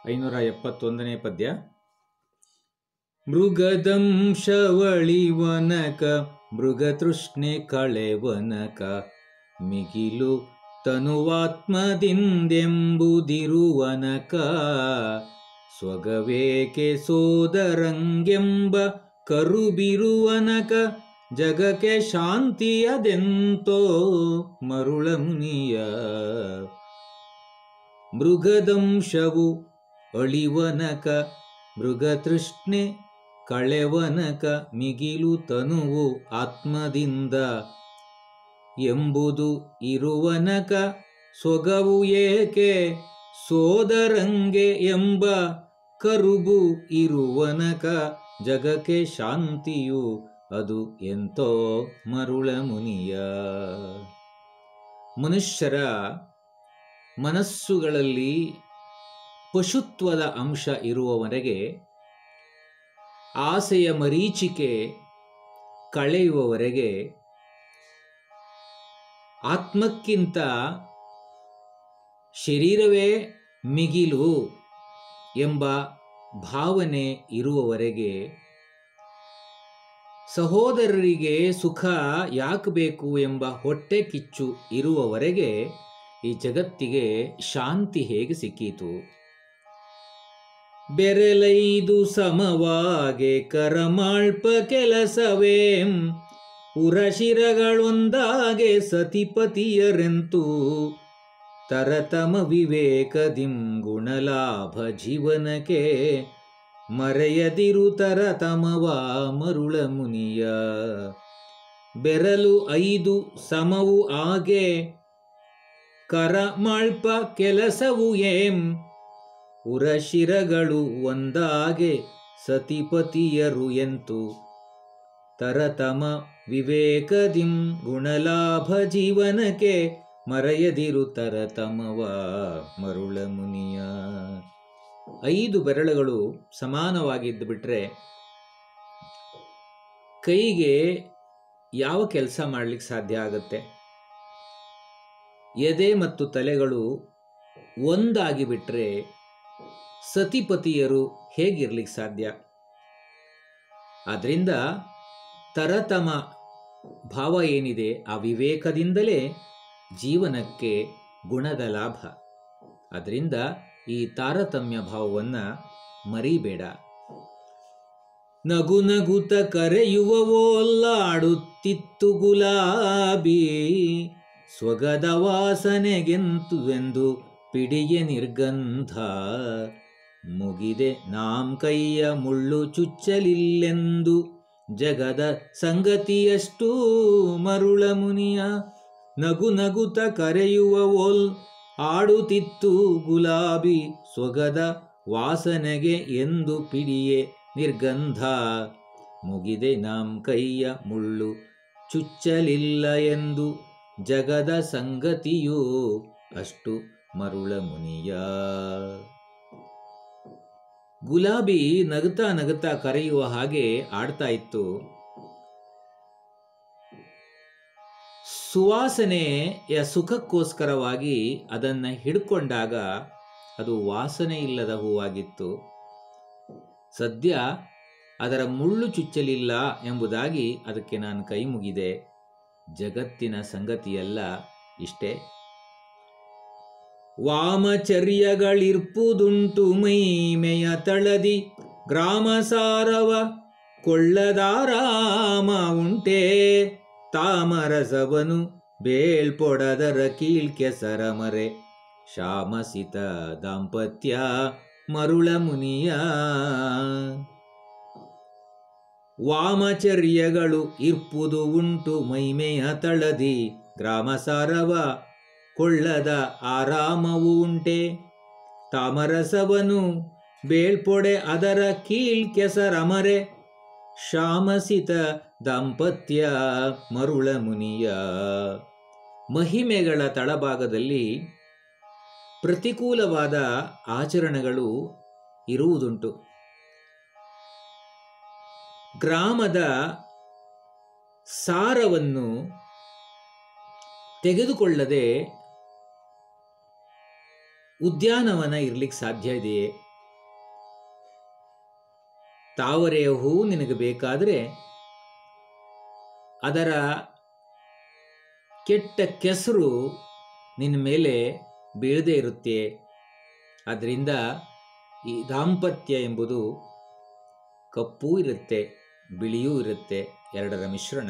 ಐನೂರ ಎಪ್ಪತ್ತೊಂದನೇ ಪದ್ಯ ಮೃಗದಂಶವಳಿವನಕ ಮೃಗತೃಷ್ಣೆ ಕಳೆವನಕ ಮಿಗಿಲು ತನುವಾತ್ಮದಿಂದೆಂಬುದಿರುವನಕ ಸ್ವಗವೇಕೆ ಸೋದರಂಗೆಂಬ ಕರುಬಿರುವನಕ ಜಗಕ್ಕೆ ಶಾಂತಿಯದೆಂತೋ ಮರುಳ ಮುನಿಯ ಮೃಗದಂಶವು ಅಳಿವನಕ ಮೃಗತೃಷ್ಣೆ ಕಳೆವನಕ ಮಿಗಿಲು ತನುವು ಆತ್ಮದಿಂದ ಎಂಬುದು ಇರುವನಕ ಸೊಗವು ಏಕೆ ಸೋದರಂಗೆ ಎಂಬ ಕರುಬು ಇರುವನಕ ಜಗಕ್ಕೆ ಶಾಂತಿಯು ಅದು ಎಂತೋ ಮರುಳ ಮುನಿಯ ಮನುಷ್ಯರ ಮನಸ್ಸುಗಳಲ್ಲಿ ಪಶುತ್ವದ ಅಂಶ ಇರುವವರೆಗೆ ಆಸೆಯ ಮರೀಚಿಕೆ ಕಳೆಯುವವರೆಗೆ ಆತ್ಮಕ್ಕಿಂತ ಶರೀರವೇ ಮಿಗಿಲು ಎಂಬ ಭಾವನೆ ಇರುವವರೆಗೆ ಸಹೋದರರಿಗೆ ಸುಖ ಯಾಕೆ ಬೇಕು ಎಂಬ ಹೊಟ್ಟೆ ಕಿಚ್ಚು ಇರುವವರೆಗೆ ಈ ಜಗತ್ತಿಗೆ ಶಾಂತಿ ಹೇಗೆ ಸಿಕ್ಕೀತು ಬೆರಲೈದು ಸಮವಾಗೆ ಕರಮಾಳ್ಪ ಕೆಲಸವೇಂ ಉರಶಿರಗಳೊಂದಾಗೆ ಸತಿಪತಿಯರೆಂತೂ ತರತಮ ವಿವೇಕದಿಂ ಗುಣಲಾಭ ಜೀವನಕ್ಕೆ ಮರೆಯದಿರು ತರತಮವ ಮರುಳ ಮುನಿಯ ಬೆರಲು ಐದು ಸಮವು ಆಗೆ ಕರಮಾಳ್ಪ ಕೆಲಸವು ಏಂ ಉರಶಿರಗಳು ಒಂದಾಗೆ ಸತಿಪತಿಯರು ಎಂತು ತರತಮ ವಿವೇಕದಿಂ ಗುಣಲಾಭ ಜೀವನಕ್ಕೆ ಮರೆಯದಿರು ತರತಮವ ಮರುಳ ಮುನಿಯ ಐದು ಬೆರಳುಗಳು ಸಮಾನವಾಗಿದ್ದು ಬಿಟ್ರೆ ಕೈಗೆ ಯಾವ ಕೆಲಸ ಮಾಡಲಿಕ್ಕೆ ಸಾಧ್ಯ ಆಗುತ್ತೆ ಎದೆ ಮತ್ತು ತಲೆಗಳು ಒಂದಾಗಿ ಬಿಟ್ರೆ ಸತಿಪತಿಯರು ಹೇಗಿರ್ಲಿಕ್ಕೆ ಸಾಧ್ಯ ಆದ್ದರಿಂದ ತರತಮ ಭಾವ ಏನಿದೆ ಆ ವಿವೇಕದಿಂದಲೇ ಜೀವನಕ್ಕೆ ಗುಣದ ಲಾಭ ಅದರಿಂದ ಈ ತಾರತಮ್ಯ ಭಾವವನ್ನು ಮರಿಬೇಡ ನಗು ನಗುತ ಕರೆಯುವವೋಲ್ಲಾಡುತ್ತಿತ್ತು ಗುಲಾಬಿ ಸ್ವಗದ ವಾಸನೆಗೆಂತು ಎಂದು ಪಿಡಿಯ ನಿರ್ಗಂಧ ಮುಗಿದೆ ನಾಂ ಕೈಯ ಮುಳ್ಳು ಚುಚ್ಚಲಿಲ್ಲೆಂದು ಜಗದ ಸಂಗತಿಯಷ್ಟು ಮರುಳ ಮುನಿಯ ನಗು ನಗುತ ಕರೆಯುವ ಓಲ್ ಆಡುತ್ತಿತ್ತು ಗುಲಾಬಿ ಸೊಗದ ವಾಸನೆಗೆ ಎಂದು ಪಿಡಿಯೆ ನಿರ್ಗಂಧ ಮುಗಿದೆ ನಾಂ ಕೈಯ ಮುಳ್ಳು ಚುಚ್ಚಲಿಲ್ಲ ಎಂದು ಜಗದ ಸಂಗತಿಯೂ ಅಷ್ಟು ಮರುಳ ಮುನಿಯ ಗುಲಾಬಿ ನಗುತ್ತಾ ನಗುತ್ತಾ ಕರೆಯುವ ಹಾಗೆ ಆಡ್ತಾ ಇತ್ತು ಸುವಾಸನೆಯ ಸುಖಕ್ಕೋಸ್ಕರವಾಗಿ ಅದನ್ನು ಹಿಡ್ಕೊಂಡಾಗ ಅದು ವಾಸನೆ ಇಲ್ಲದ ಹೂವಾಗಿತ್ತು ಸದ್ಯ ಅದರ ಮುಳ್ಳು ಚುಚ್ಚಲಿಲ್ಲ ಎಂಬುದಾಗಿ ಅದಕ್ಕೆ ನಾನು ಕೈ ಮುಗಿದೆ ಜಗತ್ತಿನ ಸಂಗತಿಯಲ್ಲ ಇಷ್ಟೇ ವಾಮಚರ್ಯಗಳಿರ್ಪುದುಂಟು ಮೈಮೆಯ ತಳದಿ ಗ್ರಾಮ ಸಾರವ ಕೊಳ್ಳದಾರಾಮ ಉಂಟೇ ತಾಮರಸವನು ಬೇಳ್ಪೊಡದರ ಕೀಳ್ಕೆಸರ ಮರೆ ಶಾಮಸಿತ ದಾಂಪತ್ಯ ಮರುಳ ಮುನಿಯ ವಾಮಚರ್ಯಗಳು ಇರ್ಪುದು ಉಂಟು ಮೈಮೆಯ ತಳದಿ ಗ್ರಾಮ ಸಾರವ ಕೊಳ್ಳದ ಆರಾಮವು ಉಂಟೆ ತಾಮರಸವನು ಬೇಳ್ಪೊಡೆ ಅದರ ಕೀಳ್ ಕೆಸರಮರೆ ಶಾಮಸಿತ ದಾಂಪತ್ಯ ಮರುಳ ಮುನಿಯ ಮಹಿಮೆಗಳ ತಳಭಾಗದಲ್ಲಿ ಪ್ರತಿಕೂಲವಾದ ಆಚರಣೆಗಳು ಇರುವುದುಂಟು ಗ್ರಾಮದ ಸಾರವನ್ನು ತೆಗೆದುಕೊಳ್ಳದೆ ಉದ್ಯಾನವನ ಇರ್ಲಿಕ್ಕೆ ಸಾಧ್ಯ ಇದೆಯೇ ತಾವರೆಯ ಹೂ ನಿನಗೆ ಬೇಕಾದರೆ ಅದರ ಕೆಟ್ಟ ಕೆಸರು ನಿನ್ನ ಮೇಲೆ ಬೀಳದೇ ಇರುತ್ತೆ ಅದರಿಂದ ಈ ದಾಂಪತ್ಯ ಎಂಬುದು ಕಪ್ಪೂ ಇರುತ್ತೆ ಬಿಳಿಯೂ ಇರುತ್ತೆ ಎರಡರ ಮಿಶ್ರಣ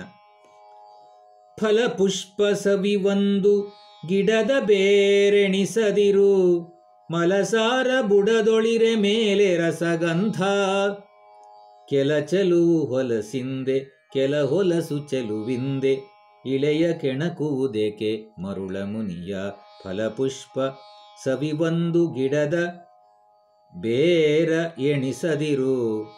ಫಲಪುಷ್ಪ ಸವಿವೊಂದು ಗಿಡದ ಬೇರೆಣಿಸದಿರು ಮಲಸಾರ ಬುಡದೊಳಿರೆ ಮೇಲೆ ರಸಗಂಧ ಕೆಲ ಚೆಲುವು ಹೊಲಸಿಂದೆ ಕೆಲ ಹೊಲಸು ಚೆಲುವಿಂದೆ ಇಳೆಯ ಕೆಣಕುವುದೇಕೆ ಮರುಳ ಮುನಿಯ ಫಲಪುಷ್ಪ ಸವಿವೊಂದು ಗಿಡದ ಬೇರ ಎಣಿಸದಿರು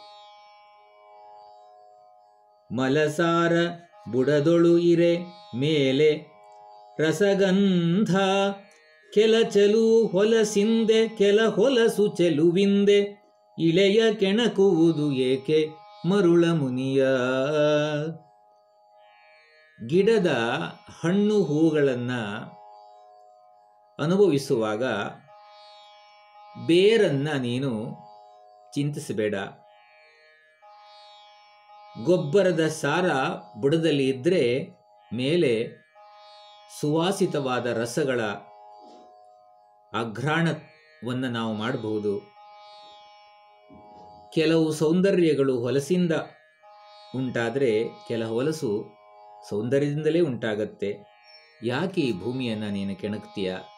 ಮಲಸಾರ ಬುಡದೊಳು ಇರೆ ಮೇಲೆ ರಸಗಂಧ ಕೆಲ ಚೆಲುವು ಹೊಲಸಿಂದೆ ಕೆಲ ಹೊಲಸು ಚೆಲುವಿಂದೆ ಇಳೆಯ ಕೆಣಕುವುದು ಏಕೆ ಮರುಳ ಮುನಿಯ ಗಿಡದ ಹಣ್ಣು ಹೂಗಳನ್ನು ಅನುಭವಿಸುವಾಗ ಬೇರನ್ನ ನೀನು ಚಿಂತಿಸಬೇಡ ಗೊಬ್ಬರದ ಸಾರ ಬುಡದಲ್ಲಿ ಇದ್ದರೆ ಮೇಲೆ ಸುವಾಸಿತವಾದ ರಸಗಳ ಅಘ್ರಾಣವನ್ನು ನಾವು ಮಾಡಬಹುದು ಕೆಲವು ಸೌಂದರ್ಯಗಳು ಹೊಲಸಿಂದ ಉಂಟಾದರೆ ಕೆಲ ಹೊಲಸು ಸೌಂದರ್ಯದಿಂದಲೇ ಉಂಟಾಗತ್ತೆ ಯಾಕೆ ಈ ಭೂಮಿಯನ್ನು ನೀನು ಕೆಣಕ್ತೀಯ